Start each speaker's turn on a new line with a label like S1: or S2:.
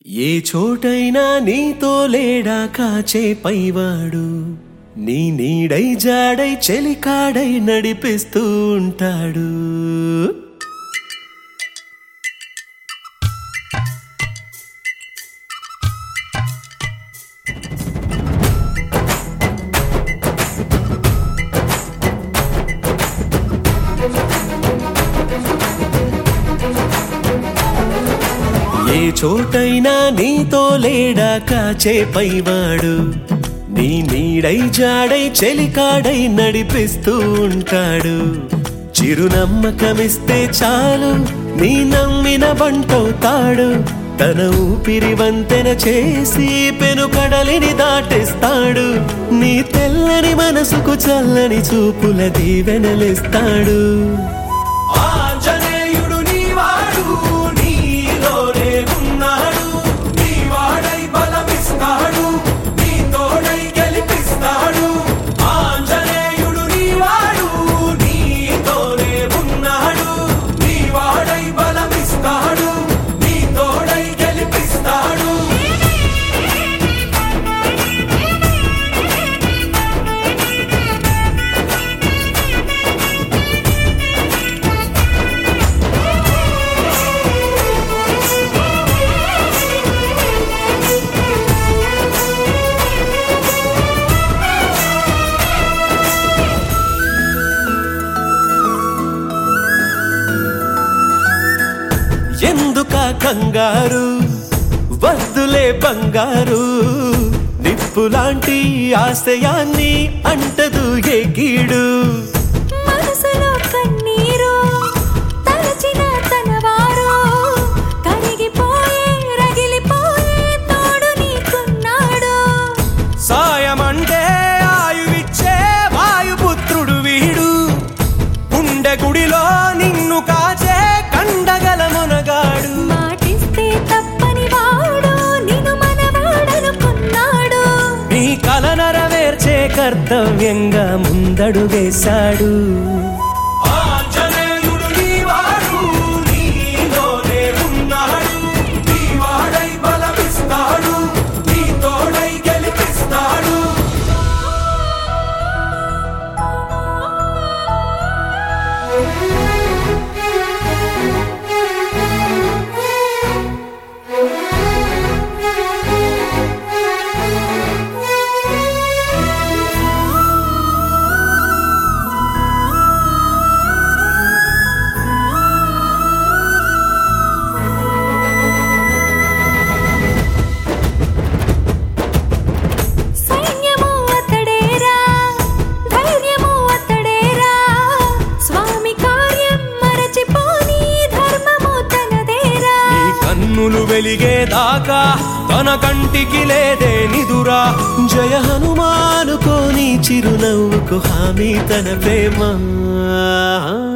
S1: ఏ చోటైనా నీతో లేడా కాచే పైవాడు నీ నీడై జాడై చెలికాడై నడిపిస్తూ ఉంటాడు ఏ చోటైనా నీతో లేడా కాచే పైవాడు నీ నీడై జాడై చెలికాడై నడిపిస్తూ ఉంటాడు చిరునమ్మకమిస్తే చాలు నీ నమ్మిన బంటవుతాడు తన ఊపిరి వంతెన చేసి పెను కడలిని దాటిస్తాడు నీ తెల్లని మనసుకు చల్లని చూపుల దీవెనలిస్తాడు ఆంజనేయుడు నీవాడు నీలోనే ఉన్నాడు నీవాడై బలమిస్తాడు నీ తోడై గెలిపిస్తాడు ఆంజనేయుడు నీవాడు నీతోనే ఉన్నాడు నీవాడై బలమిస్తాడు నీ తోడై గెలిపిస్తాడు ఎందుక కంగారు వద్దులే బంగారు నిప్పులాంటి ఆశయాన్ని అంటదు ఎగిడు
S2: మనసులో కన్నీరు తలచిన తనవారు కరిగిపోయే రగిలిపోయే తోడు నీకున్నాడు
S1: సాయమంటే ఆయువిచ్చే వాయుపుత్రుడు వీడు గుండె గుడిలో నిన్ను కాచే కండగల మునగాడు
S2: మాటిస్తే తప్పని వాడు నిన్ను మనవాడనుకున్నాడు
S1: నీ కల నెరవేర్చే కర్తవ్యంగా ముందడు వేశాడు ఆంజనేయుడు నీవాడు నీలోనే ఉన్నాడు నీవాడై బలమిస్తాడు నీ తోడై గెలిపిస్తాడు
S2: సైన్యము అతడేరా ధైర్యము అతడేరా స్వామి కార్యం మరచిపోని ధర్మము తనదేరా
S1: నీ కన్నులు వెలిగేదాకా తన కంటికి లేదే నిదురా జయ హనుమానుకోని చిరునవ్వుకు హామీ తన ప్రేమ